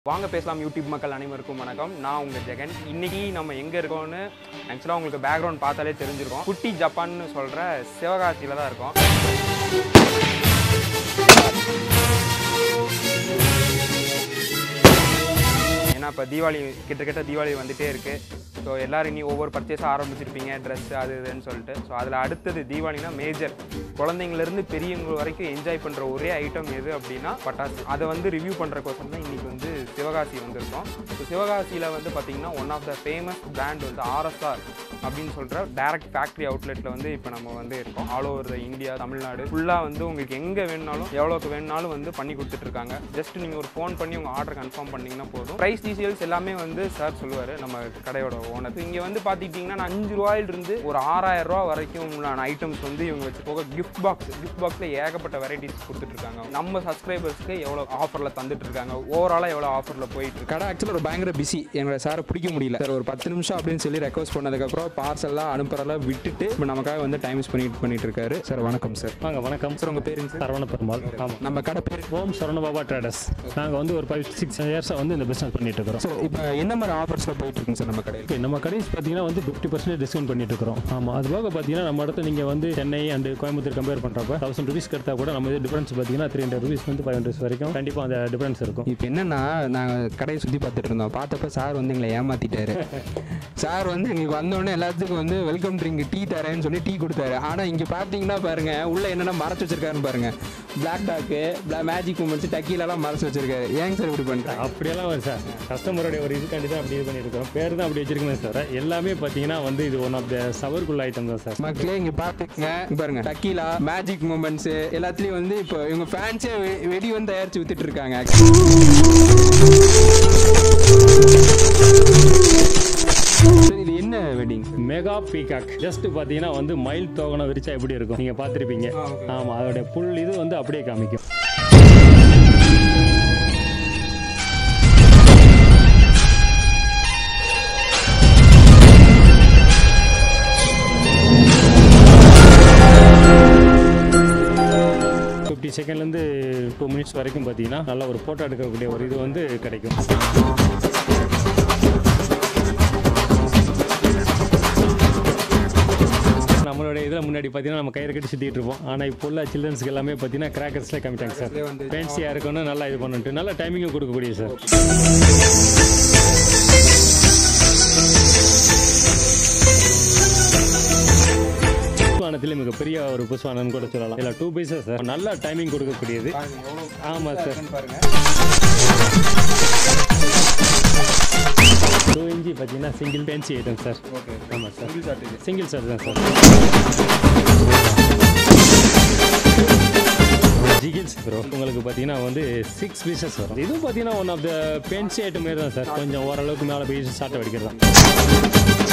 வாங்க பேசலாம் யூடியூப் மக்கள் அனைவருக்கும் வணக்கம் நான் உங்கள் ஜெகன் இன்னைக்கு நம்ம எங்கே இருக்கோம்னு ஆக்சுவலாக உங்களுக்கு பேக்ரவுண்ட் பார்த்தாலே தெரிஞ்சிருக்கும் குட்டி ஜப்பான்னு சொல்கிற சிவகாசியில் தான் இருக்கோம் ஏன்னா இப்போ தீபாவளி கிட்டத்தட்ட தீபாவளி வந்துட்டே இருக்குது ஸோ எல்லோரும் இனி ஒவ்வொரு பர்ச்சேஸாக ஆரம்பிச்சிருப்பீங்க ட்ரெஸ் அது இதுன்னு சொல்லிட்டு ஸோ அதில் அடுத்தது தீபாவளினா மேஜர் குழந்தைங்கலேருந்து பெரியவங்க வரைக்கும் என்ஜாய் பண்ணுற ஒரே ஐட்டம் எது அப்படின்னா பட்டாசு அதை வந்து ரிவ்யூ பண்ணுறக்கோசம் தான் இன்றைக்கி வந்து சிவகாசி வந்திருக்கோம் ஸோ சிவகாசியில் வந்து பார்த்திங்கன்னா one of the famous brand வந்து ஆர்எஸ்ஆர் அப்படின்னு சொல்கிற டேரக்ட் ஃபேக்ட்ரி அவுட்லெட்டில் வந்து இப்போ நம்ம வந்து இருக்கோம் all over the India Tamil Nadu ஃபுல்லாக வந்து உங்களுக்கு எங்கே வேணுனாலும் எவ்வளோக்கு வேணுனாலும் வந்து பண்ணி கொடுத்துட்ருக்காங்க ஜஸ்ட் நீங்கள் ஒரு ஃபோன் பண்ணி உங்கள் ஆர்டர் கன்ஃபார்ம் பண்ணிங்கன்னா போதும் ப்ரைஸ் டீட்டெயில்ஸ் எல்லாமே வந்து சார் சொல்லுவார் நம்ம கடையோட ஓனர் இங்கே வந்து பார்த்துக்கிட்டிங்கன்னா நான் அஞ்சு ரூபாயிலிருந்து ஒரு ஆறாயிரம் ரூபா வரைக்கும் உள்ளான ஐட்டம்ஸ் வந்து இவங்க வச்சு போக கிஃப்ட் பாக்ஸ் கிஃப்ட் பாக்ஸில் ஏகப்பட்ட வெரைட்டிஸ் கொடுத்துட்ருக்காங்க நம்ம சப்ஸ்கிரைபர்ஸ்க்கு எவ்வளோ ஆஃபரில் தந்துட்டு இருக்காங்க ஓவராலாக எவ்வளோ ஆஃபரில் போயிட்டு இருக்கு கடை ஆக்சுவலாக ஒரு பயங்கர பிஸி எங்களோட சாரை பிடிக்க முடியல சார் ஒரு பத்து நிமிஷம் அப்படின்னு சொல்லி ரெக்வஸ்ட் பண்ணதுக்கப்புறம் பார்சல்லாம் அனுப்புறதெல்லாம் விட்டுட்டு இப்போ நமக்காக வந்து டைம் பண்ணிட்டு பண்ணிட்டு இருக்காரு சார் வணக்கம் சார் வாங்க வணக்கம் சார் உங்கள் பேருங்க சார் சரவண பெருமாள் ஆமாம் நம்ம கடை பேர் ஓம் சரவணபாபா ட்ரேடர்ஸ் நாங்கள் வந்து ஒரு ஃபைவ் சிக்ஸ் இயர்ஸாக வந்து இந்த பிஸ்னஸ் பண்ணிட்டு இருக்கிறோம் சார் இப்போ என்ன மாதிரி ஆஃபர்ஸில் போயிட்டு இருக்குங்க சார் நம்ம கடையில் ஓகே நம்ம கடைஸ் பார்த்தீங்கன்னா வந்து ஃபிஃப்டி பர்சன்டேஜ் டிஸ்கவுண்ட் பண்ணிட்டு இருக்கிறோம் ஆமாம் அது போக பார்த்தீங்கன்னா நம்ம இடத்துல நீங்கள் வந்து சென்னை அண்ட் கோயம்புத்தூர் கம்பேர் பண்ணுறப்ப தௌசண்ட் ருபீஸ் எடுத்தால் கூட நம்ம இது டிஃபரன்ஸ் பார்த்தீங்கன்னா த்ரீ ஹண்ட்ரட் ருபீஸ் வந்து ஃபைவ் ஹண்ட்ரட் வரைக்கும் கண்டிப்பாக அந்த டிஃபரன்ஸ் இருக்கும் இப்போ என்னன்னா நாங்கள் கடையை சுற்றி பார்த்துட்டு இருந்தோம் பார்த்தப்ப சார் வந்து எங்களை ஏமாத்திட்டாரு சார் வந்து எங்களுக்கு வந்தோடனே எல்லாத்துக்கும் வந்து வெல்கம் ட்ரிங்க் டீ தரேன்னு சொல்லி டீ கொடுத்தாரு ஆனால் இங்கே பார்த்தீங்கன்னா பாருங்க உள்ள என்னென்ன மறைச்சு வச்சிருக்காருன்னு பாருங்க பிளாக் டாக்கு மேஜிக் மூமெண்ட்ஸ் டக்கீலெல்லாம் மறைச்சு வச்சிருக்காரு ஏங்க சார் இப்படி பண்ணிட்டாங்க அப்படியெல்லாம் வரும் சார் கஸ்டமருடைய ஒரு இதுக்காண்டி தான் அப்படி இது பண்ணியிருக்கிறோம் பேர் தான் அப்படி வச்சிருக்கோமே சார் எல்லாமே பார்த்தீங்கன்னா வந்து இது ஒன் ஆஃப் த சவர்க்குள்ள ஐட்டம் தான் சார் மக்களே இங்க பாத்துக்கங்க இங்க பாருங்க டக்கீலா மேஜிக் மூமெண்ட்ஸ் எல்லாத்துலயும் வந்து இப்போ இவங்க ஃபேன்ஸே வெடி வந்து தயாரிச்சு வித்துட்டு இருக்காங்க Sir, இது என்ன வெட்டிங் மெகா பீகாக் ஜஸ்ட் பார்த்தீங்கன்னா வந்து மயில் தோகனை விரிச்சா எப்படி இருக்கும் நீங்கள் பார்த்துருப்பீங்க ஆமாம் அதோடைய புல் இது வந்து அப்படியே காமிக்கும் ஃபிஃப்டி செகண்ட்லேருந்து டூ மினிட்ஸ் வரைக்கும் பார்த்தீங்கன்னா நல்ல ஒரு ஃபோட்டோ எடுக்கக்கூடிய ஒரு இது வந்து கிடைக்கும் நம்மளுடைய இதில் முன்னாடி பார்த்தீங்கன்னா நம்ம கயிறு கட்டி சுற்றிட்டு இருப்போம் ஆனால் இப்போ உள்ள சில்ட்ரன்ஸ்க்கு எல்லாமே பார்த்தீங்கன்னா கிராக்கர்ஸ்லேயே காமிட்டாங்க சார் ஃபேன்சியாக இருக்கணும் நல்லா இது பண்ணிட்டு நல்ல டைமிங்கும் கொடுக்கக்கூடிய சார் புஷ்வானத்திலே மிகப்பெரிய ஒரு புஷ்வானன்னு கூட சொல்லலாம் இல்லை டூ பைசஸ் சார் நல்ல டைமிங் கொடுக்கக்கூடியது ஆமாம் சார் டூ இன்ச்சி பார்த்தீங்கன்னா சிங்கிள் பென்சி ஐட்டம் சார் ஆமாம் சார் சிங்கிள் சார் தான் சார் ஜிகில்ஸ் ப்ரோ உங்களுக்கு பார்த்தீங்கன்னா வந்து சிக்ஸ் பீசஸ் வரும் இதுவும் பார்த்தீங்கன்னா one of the fancy item மாரி தான் சார் கொஞ்சம் ஓரளவுக்கு மேலே போய் சாட்டை வடிக்கிறது தான்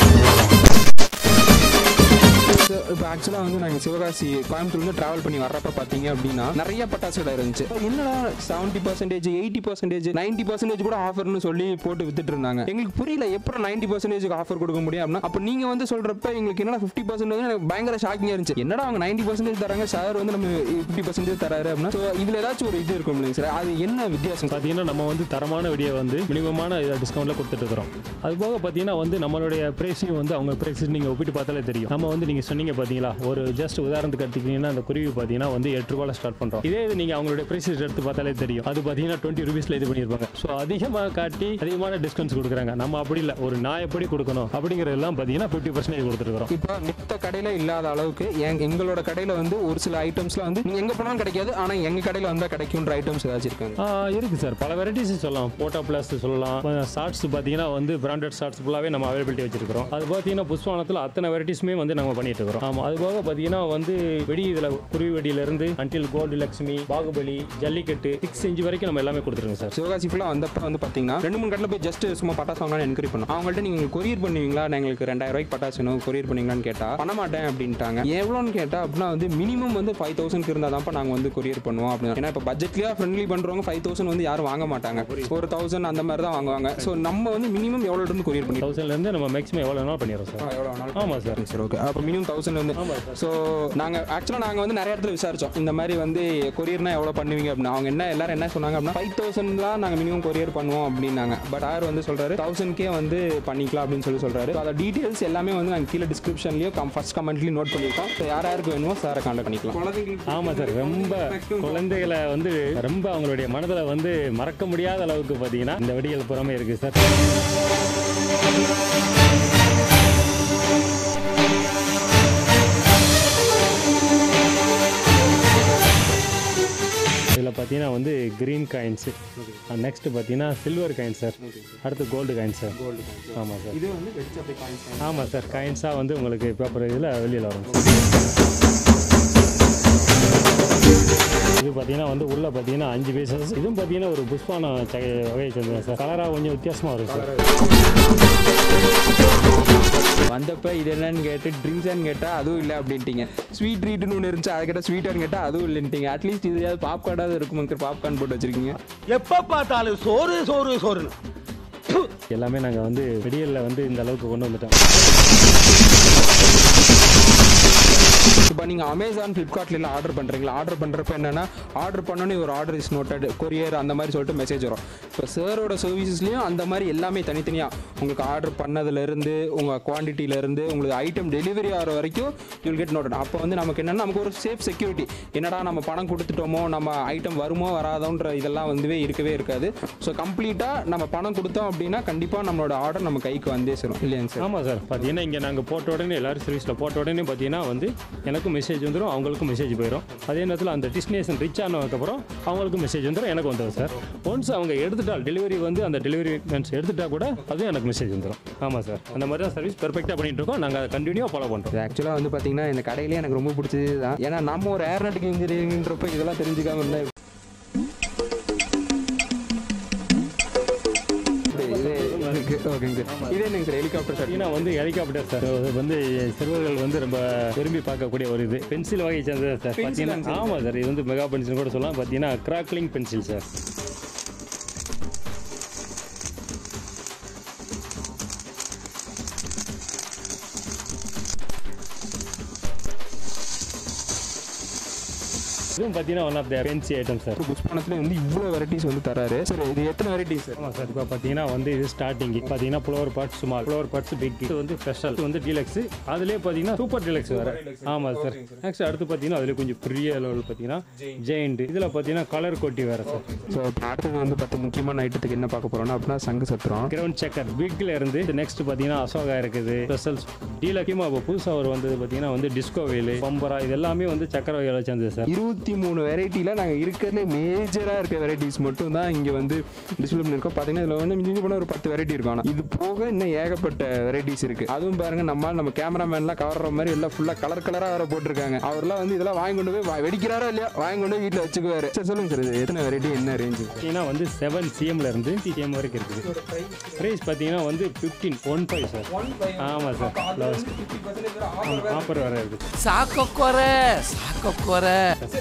இப்போ ஆக்சுவலாக வந்து நாங்கள் சிவகாசி கோயம்புத்தூர்லேருந்து ட்ராவல் பண்ணி வர்றப்ப பார்த்தீங்க அப்படின்னா நிறைய பட்டாசு கடை இருந்துச்சு என்னடா seventy percentage eighty percentage ninety percentage கூட ஆஃபர்னு சொல்லி போட்டு வித்துட்டு இருந்தாங்க எங்களுக்கு புரியல எப்போ நைன்ட்டி பர்சன்டேஜ்க்கு ஆஃபர் கொடுக்க முடியும் அப்படின்னா அப்போ நீங்கள் வந்து சொல்கிறப்ப எங்களுக்கு என்னடா ஃபிஃப்டி பர்சன்டேஜ் எனக்கு பயங்கர ஷாக்கிங்காக இருந்துச்சு என்னடா அவங்க நைன்ட்டி பர்சன்டேஜ் தராங்க சார் வந்து நம்ம ஃபிஃப்டி பர்சன்டேஜ் தராரு அப்படின்னா ஸோ இதில் ஏதாச்சும் ஒரு இது இருக்கும் இல்லைங்க சார் அது என்ன வித்தியாசம் பார்த்தீங்கன்னா நம்ம வந்து தரமான வெடியை வந்து மினிமமான டிஸ்கவுண்ட்டில் கொடுத்துட்டு இருக்கிறோம் அது போக பார்த்தீங்கன்னா வந்து நம்மளுடைய ப்ரைஸையும் வந்து அவங்க ப்ரைஸ் நீங்கள் ஒப்பிட்டு பார்த்தாலே தெரியும் நம்ம வந்து நீங்கள் சொன்னீங்க பார்த்தீங்களா ஒரு ஜஸ்ட் உதாரணத்துக்கு எடுத்துக்கிட்டீங்கன்னா அந்த குருவி பார்த்தீங்கன்னா வந்து எட்டு ரூபாயில் ஸ்டார்ட் பண்ணுறோம் இதே இது நீங்கள் அவங்களுடைய ப்ரைஸ் எடுத்து பார்த்தாலே தெரியும் அது பார்த்தீங்கன்னா டுவெண்ட்டி ருபீஸில் இது பண்ணியிருப்பாங்க ஸோ அதிகமாக காட்டி அதிகமான டிஸ்கவுண்ட்ஸ் கொடுக்குறாங்க நம்ம அப்படி இல்லை ஒரு நான் எப்படி கொடுக்கணும் அப்படிங்கிறதெல்லாம் பார்த்தீங்கன்னா ஃபிஃப்டி பர்சன்டேஜ் கொடுத்துருக்குறோம் இப்போ மித்த கடையில் இல்லாத அளவுக்கு எங் எங்களோட கடையில் வந்து ஒரு சில ஐட்டம்ஸ்லாம் வந்து நீங்கள் எங்கே போனாலும் கிடைக்காது ஆனால் எங்கள் கடையில் வந்தால் கிடைக்குன்ற ஐட்டம்ஸ் ஏதாச்சும் இருக்காங்க ஆ, இருக்கு சார் பல வெரைட்டிஸ் சொல்லலாம் போட்டோ பிளஸ் சொல்லலாம் ஷார்ட்ஸ் பார்த்தீங்கன்னா வந்து பிராண்டட் ஷார்ட்ஸ் ஃபுல்லாகவே நம்ம அவைலபிலிட்டி வச்சிருக்கிறோம் அது பார்த்தீங்கன்னா புஷ்வானத்தில் அத்தனை வெரைட்டிஸுமே வந்து நம்ம பண்ணிட்டு இருக்கிறோம் ஆமாம் அது போக பார்த்தீங்கன்னா வந்து வெடி இதில் குருவி வெடியிலேருந்து until gold Lakshmi Baahubali Jallikattu six inch வரைக்கும் நம்ம எல்லாமே கொடுத்துருங்க சார் சிவகாசி ஃபுல்லாக வந்தப்ப வந்து பார்த்தீங்கன்னா ரெண்டு மூணு கடையில் போய் ஜஸ்ட் சும்மா பட்டாசு வாங்கலாம்னு என்கொயரி பண்ணோம் அவங்கள்ட்ட நீங்கள் கொரியர் பண்ணுவீங்களா நான் எங்களுக்கு ரெண்டாயிரம் ரூபாய்க்கு பட்டாசு வேணும் கொரியர் பண்ணுவீங்களான்னு கேட்டால் பண்ண மாட்டேன் அப்படின்ட்டாங்க எவ்வளோன்னு கேட்டால் அப்படின்னா வந்து மினிமம் வந்து ஃபைவ் தௌசண்ட் இருந்தால் தான்ப்பா நாங்கள் வந்து கொரியர் பண்ணுவோம் அப்படின்னு ஏன்னா இப்போ பட்ஜெட்லேயே ஃப்ரெண்ட்லி பண்ணுறவங்க ஃபைவ் தௌசண்ட் வந்து யாரும் வாங்க மாட்டாங்க ஒரு தௌசண்ட் அந்த மாதிரி தான் வாங்குவாங்க ஸோ நம்ம வந்து மினிமம் எவ்வளோ இருந்து கொரியர் பண்ணி தௌசண்ட்லேருந்து நம்ம மேக்ஸிமம் எவ்வளோ வேணாலும் பண்ணிடுறோம் சார் எவ்வளோ வேணாலும் ஆமாம் சார் சரி ஓகே அப்போ மினிமம் தௌசண்ட் வந்து ஸோ நாங்கள் ஆக்சுவலாக நாங்கள் வந்து நிறைய இடத்துல விசாரிச்சோம் இந்த மாதிரி வந்து கொரியர்னா எவ்வளோ பண்ணுவீங்க அப்படின்னு அவங்க என்ன எல்லாரும் என்ன சொன்னாங்க அப்படின்னா ஃபைவ் தௌசண்ட்லாம் நாங்கள் மினிமம் கொரியர் பண்ணுவோம் அப்படின்னாங்க பட் ஆர் வந்து சொல்கிறாரு தௌசண்ட்கே வந்து பண்ணிக்கலாம் அப்படின்னு சொல்லி சொல்கிறாரு அதோட டீட்டெயில்ஸ் எல்லாமே வந்து நாங்கள் கீழே டிஸ்கிரிப்ஷன்லேயும் கம் ஃபஸ்ட் கமெண்ட்லேயும் நோட் பண்ணியிருக்கோம் ஸோ யார் யாருக்கு வேணுமோ சாரை கான்டாக்ட் பண்ணிக்கலாம் ஆமாம் சார் ரொம்ப குழந்தைகளை வந்து ரொம்ப அவங்களுடைய மனதில் வந்து மறக்க முடியாத அளவுக்கு பார்த்தீங்கன்னா இந்த வெடிகள் புறமே இருக்குது சார் இதில் பார்த்தீங்கன்னா வந்து க்ரீன் காயின்ஸு நெக்ஸ்ட் பார்த்தீங்கன்னா சில்வர் காயின் சார் அடுத்து கோல்டு காயின் சார் ஆமாம் சார் இது வந்து வெடிச்சு அப்படி காமிச்சு ஆமாம் சார் காயின்ஸாக வந்து உங்களுக்கு பேப்பர் இதில் வெளியில் வரும் இது பார்த்தீங்கன்னா வந்து உள்ள பார்த்தீங்கன்னா அஞ்சு பீசஸ் இதுவும் பார்த்தீங்கன்னா ஒரு புஷ்பான சகை வகையை சேர்ந்தது சார் கலராக கொஞ்சம் வித்தியாசமாக இருக்கும் சார் வந்தப்ப இது என்னன்னு கேட்டு ட்ரிங்க்ஸ்னு கேட்டால் அதுவும் இல்லை அப்படின்ட்டீங்க ஸ்வீட் ட்ரீட்னு ஒன்று இருந்துச்சு அதை கேட்டால் ஸ்வீட்டான்னு கேட்டால் அதுவும் இல்லைன்ட்டீங்க அட்லீஸ்ட் இது பாப்கார்டாவது இருக்கும் பாப்கார்ன் போட்டு வச்சிருக்கீங்க எப்ப பார்த்தாலும் சோறு சோறு சோறுன்னு ப்பு. எல்லாமே நாங்கள் வந்து வெடியலில் வந்து இந்த அளவுக்கு கொண்டு வந்துட்டோம் இப்போ நீங்கள் அமேசான் ஃப்ளிப்கார்ட்ல எல்லாம் ஆர்டர் பண்ணுறீங்களா ஆர்டர் பண்ணுறப்ப என்னன்னா ஆர்டர் பண்ணோன்னே ஒரு ஆர்டர் இஸ் நோட்டட் கொரியர் அந்த மாதிரி சொல்லிட்டு மெசேஜ் வரும் இப்போ சாரோட சர்வீசஸ்லையும் அந்த மாதிரி எல்லாமே தனித்தனியாக உங்களுக்கு ஆர்டர் பண்ணதுலேருந்து உங்கள் குவான்டிட்டியிலேருந்து உங்களுக்கு ஐட்டம் டெலிவரி ஆகிற வரைக்கும் யூல் கெட் நோட்டட் அப்போ வந்து நமக்கு என்னன்னா நமக்கு ஒரு சேஃப் செக்யூரிட்டி என்னடா நம்ம பணம் கொடுத்துட்டோமோ நம்ம ஐட்டம் வருமோ வராதோன்ற இதெல்லாம் வந்துவே இருக்கவே இருக்காது ஸோ கம்ப்ளீட்டாக நம்ம பணம் கொடுத்தோம் அப்படின்னா கண்டிப்பாக நம்மளோட ஆர்டர் நம்ம கைக்கு வந்தே சேரும் இல்லையாங்க சார் ஆமாம் சார் பார்த்தீங்கன்னா இங்கே நாங்கள் போட்ட உடனே எல்லாரும் சர்வீஸில் போட்ட உடனே பார்த்தீங்கன்னா வந்து எனக்கும் மெசேஜ் வந்துடும் அவங்களுக்கும் மெசேஜ் போயிடும் அதே நேரத்தில் அந்த டெஸ்டினேஷன் ரீச் ஆனதுக்கப்புறம் அவங்களுக்கும் மெசேஜ் வந்துடும் எனக்கு வந்துடும் சார் ஒன்ஸ் அவங்க எடுத்துட்டால் டெலிவரி வந்து அந்த டெலிவரி மென்ஸ் எடுத்துட்டா கூட அதுவும் எனக்கு மெசேஜ் வந்துடும் ஆமாம் சார் அந்த மாதிரி தான் சர்வீஸ் பெர்ஃபெக்டாக பண்ணிட்டு இருக்கோம் நாங்கள் அதை கண்டினியூவாக ஃபாலோ பண்ணுறோம் இது ஆக்சுவலாக வந்து பார்த்தீங்கன்னா இந்த கடையிலே எனக்கு ரொம்ப பிடிச்சது தான் ஏன்னா நம்ம ஒரு ஏர்நாட்டிக் இன்ஜினியரிங்ன்றப்ப இதெல்லாம் தெரிஞ்சுக்காம இருந்தா இது எனக்கு ஓகேங்க சார் இது என்னங்க சார் ஹெலிகாப்டர் சார் பார்த்தீங்கன்னா வந்து ஹெலிகாப்டர் சார் இது வந்து சிறுவர்கள் வந்து ரொம்ப விரும்பி பார்க்கக்கூடிய ஒரு இது பென்சில் வகையை சேர்ந்தது சார் பார்த்தீங்கன்னா ஆமாம் சார் இது வந்து மெகா பென்சில் கூட சொல்லலாம் பார்த்தீங்கன்னா கிராக்லிங் பென்சில் சார் இதுவும் பார்த்தீங்கன்னா one of the fancy item sir புஷ்பணத்துல வந்து இவ்வளோ வெரைட்டிஸ் வந்து தராரு சார் இது எத்தனை வெரைட்டிஸ் சார் ஆமாம் சார் இப்போ பார்த்தீங்கன்னா வந்து இது ஸ்டார்டிங் பார்த்தீங்கன்னா flower pots small flower pots big இது வந்து ஸ்பெஷல் இது வந்து டீலக்ஸ் அதுலேயே பார்த்தீங்கன்னா சூப்பர் டீலக்ஸ் வேறு ஆமாம் சார் நெக்ஸ்ட் அடுத்து பார்த்தீங்கன்னா அதில் கொஞ்சம் பெரிய லெவல் பார்த்தீங்கன்னா ஜெயிண்ட் இதில் பார்த்தீங்கன்னா கலர் கொட்டி வேறு சார் ஸோ இப்போ அடுத்தது வந்து பார்த்து முக்கியமான ஐட்டத்துக்கு என்ன பார்க்க போறோம்னா அப்படின்னா சங்கு சத்திரம் கிரவுண்ட் செக்கர் பிக்ல இருந்து நெக்ஸ்ட் பார்த்தீங்கன்னா அசோகா இருக்குது ஸ்பெஷல்ஸ் டீலக்கியமாக இப்போ புதுசாக ஒரு வந்தது பார்த்தீங்கன்னா வந்து டிஸ்கோ வெயில் பம்பரா இது எல்லாமே வந்து சக்கர வகையில் சேர்ந்தது சார் இருபத்தி மூணு வெரைட்டியில் நாங்கள் இருக்கிறதுலே மேஜராக இருக்க வெரைட்டிஸ் மட்டும் தான் இங்கே வந்து டிஸ்பிளே பண்ணியிருக்கோம் பார்த்தீங்கன்னா இதில் வந்து மிஞ்சி போனால் ஒரு பத்து வெரைட்டி இருக்கும் ஆனால் இது போக இன்னும் ஏகப்பட்ட வெரைட்டிஸ் இருக்குது அதுவும் பாருங்க நம்மால் நம்ம கேமராமேன்லாம் கவர்ற மாதிரி எல்லாம் ஃபுல்லாக கலர் கலராக வேற போட்டிருக்காங்க அவர்லாம் வந்து இதெல்லாம் வாங்கி கொண்டு போய் வா- வெடிக்கிறாரோ இல்லையா வாங்கி கொண்டு போய் வீட்டில் வச்சுக்குவாரு சரி சொல்லுங்க சார் இது எத்தனை வெரைட்டி என்ன ரேஞ்சு பார்த்தீங்கன்னா வந்து செவன் சிஎம்ல இருந்து சிஎம் வரைக்கும் இருக்குது ப்ரைஸ் பார்த்தீங்கன்னா வந்து ஃபிஃப்டீன் ஒன் ஃபைவ் சார் ஆமாம் சார் ஆஃபர் வேறு இருக்குது சாக்கொக்கொரை சாக்கொக்கொரை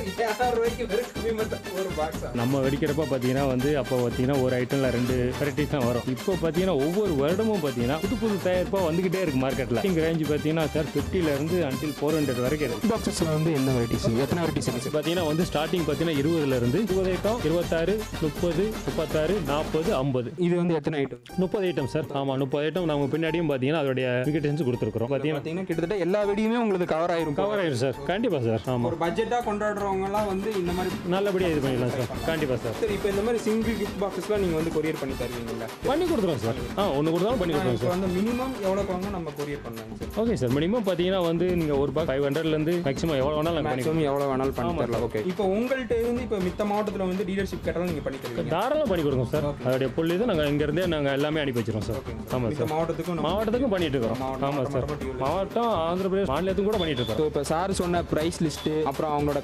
நம்ம வெடிக்கிறப்ப பார்த்தீங்கன்னா வந்து அப்போ பார்த்தீங்கன்னா ஒரு ஐட்டம்ல ரெண்டு வெரைட்டிஸ் தான் வரும் இப்போ பார்த்தீங்கன்னா ஒவ்வொரு வருடமும் பார்த்தீங்கன்னா புது புது தயாரிப்பாக வந்துகிட்டே இருக்கு மார்க்கெட்டில் இங்கே ரேஞ்ச் பார்த்தீங்கன்னா சார் ஃபிஃப்டில இருந்து அன்டில் ஃபோர் ஹண்ட்ரட் வரைக்கும் இருக்கு பாக்ஸஸில் வந்து என்ன வெரைட்டிஸ் எத்தனை வெரைட்டிஸ் இருக்கு சார் பார்த்தீங்கன்னா வந்து ஸ்டார்டிங் பார்த்தீங்கன்னா இருபதுல இருந்து இருபது ஐட்டம் இருபத்தாறு முப்பது முப்பத்தாறு நாற்பது ஐம்பது இது வந்து எத்தனை ஐட்டம் முப்பது ஐட்டம் சார் ஆமாம் முப்பது ஐட்டம் நம்ம பின்னாடியும் பார்த்தீங்கன்னா அதோடைய விக்கெட்டன்ஸ் கொடுத்துருக்குறோம் பார்த்தீங்கன்னா பார்த்தீங்கன்னா கிட்டத்தட்ட எல்லா வெடியுமே உங்களுக்கு கவர் ஆயிரும் கவர் ஆயிடும் சார் கண்டிப்பாக சார் ஆமாம் ஒரு பட்ஜெட்டாக கொண்டாடுறவங்கலாம் வந்து இந்த மாதிரி நல்லபடியாக இது பண்ணிடலாம் சார் கண்டிப்பாக சார் சார் இப்போ இந்த மாதிரி சிங்கிள் கிஃப்ட் பாக்ஸஸ்லாம் நீங்கள் வந்து கொரியர் பண்ணி தருவீங்களா பண்ணி கொடுத்துருவோம் சார் ஆ ஒன்று கொடுத்தாலும் பண்ணி கொடுத்துருவோம் இப்போ சார் வந்து மினிமம் எவ்வளோ வாங்க நம்ம கொரியர் பண்ணலாங்க சார் ஓகே சார் மினிமம் பார்த்தீங்கன்னா வந்து நீங்கள் ஒரு பாக் ஃபைவ் ஹண்ட்ரட்லேருந்து மேக்ஸிமம் எவ்வளோ வேணாலும் நாங்கள் பண்ணி மேக்ஸிமம் எவ்வளோ வேணாலும் பண்ணி ஆமா தரலாம் ஓகே இப்போ உங்கள்கிட்ட இருந்து இப்போ மித்த மாவட்டத்தில் வந்து டீலர்ஷிப் கேட்டாலும் நீங்கள் பண்ணி தருவீங்க தாராளமாக பண்ணி கொடுங்க சார் அதோடைய புல் இது நாங்கள் இங்கேருந்தே நாங்கள் எல்லாமே அனுப்பி வச்சிருவோம் சார் ஆமாம் மித்த சார் மாவட்டத்துக்கும் நம்ம மாவட்டத்துக்கும் பண்ணிட்டு இருக்கிறோம் மாவட்டம், ஆமாம் சார் மாவட்டம் மட்டும் மாவட்டம் ஆந்திர பிரதேஷ் மாநிலத்துக்கும் கூட பண்ணிட்டு இருக்கோம் ஸோ இப்போ சார் சொன்ன ப்ரைஸ் லிஸ்ட்டு அப்புறம் அவங்களோட காண்டாக்ட்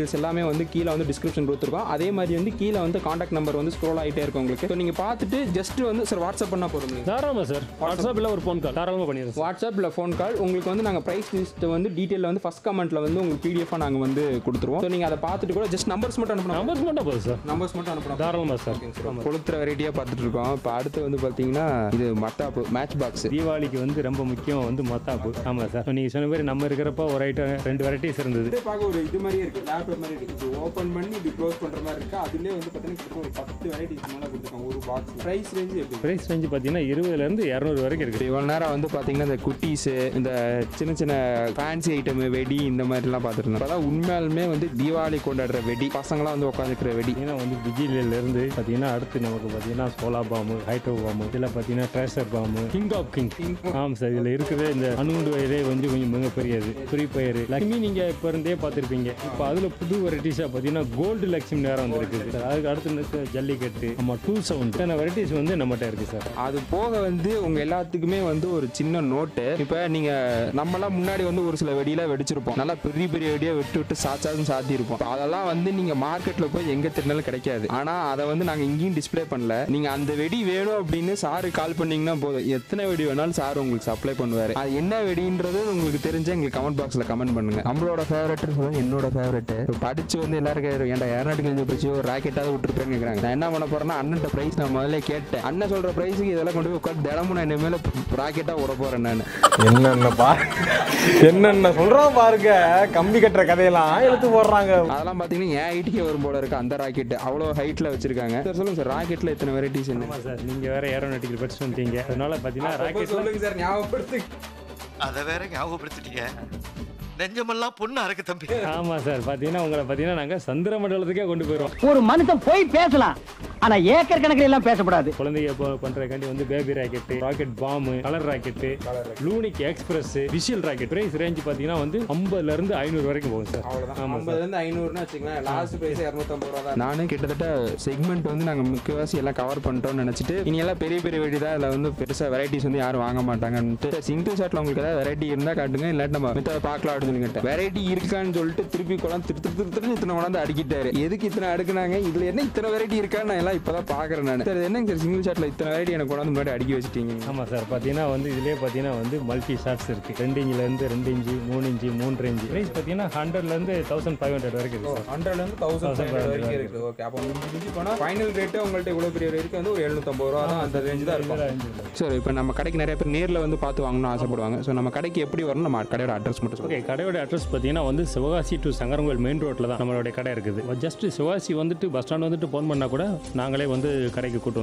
டீட்டெயில்ஸ் எல்லாமே வந்து கீழே வந்து டிஸ்கிரிப்ஷன் கொடுத்துருக்கோம் அதே மாதிரி வந்து கீழே வந்து காண்டாக்ட் நம்பர் வந்து ஸ்க்ரோல் ஆகிட்டே இருக்கும் உங்களுக்கு ஸோ நீங்கள் பார்த்துட்டு ஜஸ்ட் வந்து சார் வாட்ஸ்அப் பண்ணால் போதும் தாராளமாக சார் வாட்ஸ்அப்பில் ஒரு ஃபோன் கால் தாராளமாக பண்ணிடுறேன் சார் வாட்ஸ்அப்பில் ஃபோன் கால் உங்களுக்கு வந்து நாங்கள் ப்ரைஸ் லிஸ்ட் வந்து டீட்டெயிலில் வந்து ஃபஸ்ட் கமெண்ட்டில் வந்து உங்களுக்கு பிடிஎஃபாக நாங்கள் வந்து கொடுத்துருவோம் ஸோ நீங்கள் அதை பார்த்துட்டு கூட ஜஸ்ட் நம்பர்ஸ் மட்டும் அனுப்பணும் நம்பர்ஸ் மட்டும் போதும் சார் நம்பர்ஸ் மட்டும் அனுப்பணும் தாராளமாக சார் கொளுத்துற வெரைட்டியாக பார்த்துட்டு இருக்கோம் இப்போ அடுத்து வந்து பார்த்தீங்கன்னா இது மத்தாப்பு மேட்ச் பாக்ஸ் தீபாவளிக்கு வந்து ரொம்ப முக்கியம் வந்து மத்தாப்பு ஆமாம் சார் நீங்கள் சொன்ன மாதிரி நம்ம இருக்கிறப்ப ஒரு ஐட்டம் ரெண்டு வெரைட்டிஸ் இருந்தது இது பார்க்க ஒரு இது மாதிரியே இருக்கு லேப்டாப் மாதிரி இருக்கு இது ஓப்பன் பண்ணி இது க்ளோஸ் பண்ற மாதிரி இருக்கு அதுலயே வந்து பார்த்தீங்கன்னா கிட்டத்தட்ட ஒரு பத்து வெரைட்டிஸ் மேலே கொடுத்துருக்காங்க ஒரு பாக்ஸ் ப்ரைஸ் ரேஞ்ச் எப்படி ப்ரைஸ் ரேஞ்சு பார்த்தீங்கன்னா இருபதுலேருந்து இரநூறு வரைக்கும் இருக்குது இவ்வளோ நேரம் வந்து பார்த்தீங்கன்னா இந்த குட்டீஸ் இந்த சின்ன சின்ன ஃபேன்சி ஐட்டம் வெடி இந்த மாதிரிலாம் பார்த்துட்டு இருந்தோம் அதான் உண்மையாலுமே வந்து தீபாவளி கொண்டாடுற வெடி பசங்களாம் வந்து உட்காந்துக்கிற வெடி பார்த்தீங்கன்னா வந்து விஜிலியிலேருந்து பார்த்தீங்கன்னா அடுத்து நமக்கு பார்த்தீங்கன்னா சோலா பாம்பு ஹைட்ரோ பாம்பு இதில் பார்த்தீங்கன்னா ட்ரேசர் பாம்பு கிங் ஆஃப் கிங் ஆமாம் சார் இதில் இருக்குது இந்த அணுகுண்டு வயலே வந்து கொஞ்சம் மிகப்பெரியது குறிப்பயிறு லக்ஷ்மி நீங்கள் இப்போ இருந்தே பார்த்துருப்பீங்க இப்போ அதில் புது வெரைட்டிஸாக பார்த்தீங்கன்னா கோல்டு லக்ஷ்மி நேரம் வந்துருக்குது சார் அதுக்கு அடுத்து நிற்க ஜல்லிக்கட்டு நம்ம டூ சவுண்ட் இத்தனை வெரைட்டிஸ் வந்து நம்மகிட்ட இருக்குது சார் அது போக வந்து உங்க எல்லாத்துக்குமே வந்து ஒரு சின்ன நோட்டு இப்போ நீங்க நம்மலாம் முன்னாடி வந்து ஒரு சில வெடியெல்லாம் வெடிச்சிருப்போம் நல்லா பெரிய பெரிய வெடியா விட்டு விட்டு சாச்சாலும் சாத்தி இருப்போம் அதெல்லாம் வந்து நீங்க மார்க்கெட்ல போய் எங்க திருநாலும் கிடைக்காது ஆனா அதை வந்து நாங்க இங்கேயும் டிஸ்ப்ளே பண்ணல நீங்க அந்த வெடி வேணும் அப்படின்னு சாரு கால் பண்ணீங்கன்னா போதும் எத்தனை வெடி வேணாலும் சார் உங்களுக்கு சப்ளை பண்ணுவாரு அது என்ன வெடின்றது உங்களுக்கு தெரிஞ்சா எங்களுக்கு கமெண்ட் பாக்ஸ்ல கமெண்ட் பண்ணுங்க நம்மளோட ஃபேவரட் என்னோட ஃபேவரட் படிச்சு வந்து எல்லாரும் கேட்குறோம் ஏன்டா ஏர்நாட்டுக்கு எழுதி பிடிச்சி ஒரு ராக்கெட்டாவது விட்டுருப்பேன்னு கேட்குறாங்க நான் என்ன பண்ண போறேன்னா அண்ணன்ட்ட பிரைஸ் நான் முதல்ல கேட்டேன் அண்ணன் சொல்ற பிரைஸுக்கு இதெல்லாம் கொண்டு போய் உட்காந்து தினமும் நான் இனிமேல் ராக்கெட்டா விட போறேன் நான் என்னென்ன பா என்னென்ன சொல்றான் பாருங்க கம்பி கட்டுற கதையெல்லாம் எடுத்து போடுறாங்க அதெல்லாம் பார்த்தீங்கன்னா என் ஹைட்டுக்கே வரும் போல இருக்கு அந்த ராக்கெட் அவ்வளோ ஹைட்ல வச்சிருக்காங்க சார் சொல்லுங்க சார் ராக்கெட்ல எத்தனை வெரைட்டிஸ் என்ன ஆமாம் சார் நீங்கள் வேறு ஏரோநாட்டிக்கல் படிச்சுட்டு வந்துட்டீங்க அதனால பார்த்தீங்கன்னா ராக்கெட் சொல்லுங்க சார் ஞாபகப்படுத்து அதை வேற ஞாபகப்படுத்திட்டீங்க நெஞ்சமெல்லாம் பொண்ணா இருக்கு தம்பி ஆமாம் சார் பார்த்தீங்கன்னா உங்களை பார்த்தீங்கன்னா நாங்கள் சந்திர மண்டலத்துக்கே கொண்டு போயிடுவோம் ஒரு மனுஷன் போய் பேசலாம் ஆனா ஏக்கர் கணக்கில் எல்லாம் பேசக்கூடாது குழந்தைங்க இப்போ பண்ணுறதுக்காண்டி வந்து பேபி ராக்கெட்டு ராக்கெட் பாம்பு கலர் ராக்கெட்டு லூனிக் express visual rocket price range பார்த்தீங்கன்னா வந்து ஐம்பதுல இருந்து ஐநூறு வரைக்கும் போகும் சார் அவ்வளோதான் ஆமாம் சார் ஐம்பதுலேருந்து ஐநூறுனா வச்சுக்கலாம் லாஸ்ட் ப்ரைஸ் இரநூத்தம்பது ரூபா தான் நானும் கிட்டத்தட்ட செக்மெண்ட் வந்து நாங்கள் முக்கியவாசி எல்லாம் கவர் பண்ணிட்டோம்னு நினச்சிட்டு இனி எல்லாம் பெரிய பெரிய வெடி தான் அதில் வந்து பெருசாக வெரைட்டிஸ் வந்து யாரும் வாங்க மாட்டாங்கன்ட்டு சிங்கிள் ஷாட்டில் உங்களுக்கு ஏதாவது வெரைட்டி இருந்தால் காட்டுங்க இல்லாட்டி நம்ம மித்த பார்க்கலாம் அப்படின்னு சொல்லிட்டு வெரைட்டி இருக்கான்னு சொல்லிட்டு திருப்பி குளம் திரு திரு திரு திருன்னு இத்தனை கொண்டாந்து அடிக்கிட்டாரு எதுக்கு இத்தனை அடுக்குனாங்க இதில் என்ன இத்தனை வெரைட்டி இருக்கான்னு நான் எல்லாம் இப்போ தான் பார்க்குறேன் நான் சார் இது என்னங்க சார் சிங்கிள் ஷாட்டில் இத்தனை வெரைட்டி எனக்கு கொண்டாந்து முன்னாடி அடுக்கி வச்சிட்டீங்க ஆமாம் சார் பார்த்தீங்கன்னா வந்து இதுலேயே பார்த்தீங்கன்னா வந்து மல்டி ஷார்ட்ஸ் இருக்குது ரெண்டு இன்ச்சிலேருந்து ரெண்டு இன்ச்சு மூணு இன்ச்சு மூன்று இன்ச்சு ப்ரைஸ் பார்த்தீங்கன்னா ஹண்ட்ரட்லேருந்து தௌசண்ட் ஃபைவ் ஹண்ட்ரட் வரைக்கும் இருக்குது சார் ஹண்ட்ரட்லேருந்து தௌசண்ட் ஃபைவ் ஹண்ட்ரட் வரைக்கும் இருக்குது ஓகே அப்போ முடிஞ்சு போனால் ஃபைனல் ரேட்டு உங்கள்கிட்ட இவ்வளோ பெரிய ரேட்டுக்கு வந்து ஒரு எழுநூத்தம்பது ரூபா தான் அந்த ரேஞ்சு தான் இருக்கும் சார் இப்போ நம்ம கடைக்கு நிறைய பேர் நேரில் வந்து பார்த்து வாங்கணும்னு ஆசைப்படுவாங்க ஸோ நம்ம கடைக்கு எப்படி வரணும் நம்ம கடையோட அட்ரஸ் மட்டும் சொல்லுங்கள் ஓகே கடையோட அட்ரஸ் பார்த்தீங்கன்னா வந்து சிவகாசி டு சங்கரங்கோயில் மெயின் ரோட்டில் தான் நம்மளுடைய கடை இருக்குது ஜஸ்ட் சிவகாசி வந்துட்டு பஸ் ஸ்டாண்ட் வந்துட்டு ஃபோன் பண்ணால் கூட நாங்களே வந்து கடைக்கு கூட்டு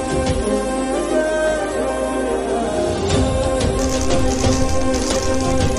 வந்துடுவோம்